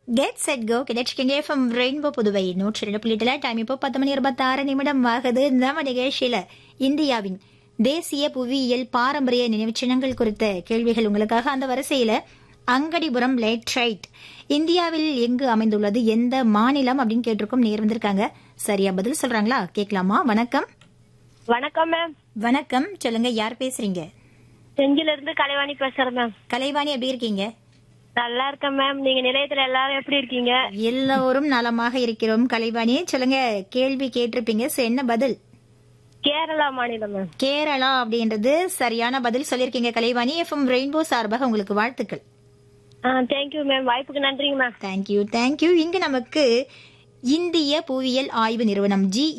get set go கிடைச்சிருக்கீங்க FM rainbow Puduvai நூற்றி ரெண்டு புள்ளிட்டுல டைம் இப்போ பத்து மணி இருபத்தாறு நிமிடம் ஆகுது நம்ம நிகழ்ச்சியில இந்தியாவின் தேசிய புவியியல் பாரம்பரிய நினைவுச் சின்னங்கள் குறித்த கேள்விகள் உங்களுக்காக அந்த வரிசையில அங்கடிபுரம் லேட்ரைட் இந்தியாவில் எங்கு அமைந்துள்ளது எந்த மாநிலம் அப்படின்னு கேட்டிருக்கோம் நேர் வந்திருக்காங்க சரியா பதில் சொல்றாங்களா கேட்கலாமா வணக்கம் வணக்கம் மேம் வணக்கம் சொல்லுங்க யார் பேசுறீங்க செஞ்சில இருந்து கலைவாணி பேசுறேன் மேம் கலைவாணி எப்படி இருக்கீங்க நல்லா இருக்கேன் மேம் நீங்க நிலையத்துல எல்லாரும் எப்படி இருக்கீங்க எல்லோரும் நலமாக இருக்கிறோம் கலைவாணி சொல்லுங்க கேள்வி கேட்டிருப்பீங்க சோ, என்ன பதில் கேரளா மாநிலம் மேம் கேரளா அப்படின்றது சரியான பதில் சொல்லியிருக்கீங்க கலைவாணி எஃப்எம் ரெயின்போ சார்பாக உங்களுக்கு வாழ்த்துக்கள் ஆ தேங்க்யூ மேம் வாய்ப்புக்கு நன்றிங்க மேம் தேங்க்யூ தேங்க்யூ இங்கு நமக்கு இந்திய புவியியல் ஆய்வு நிறுவனம் ஜி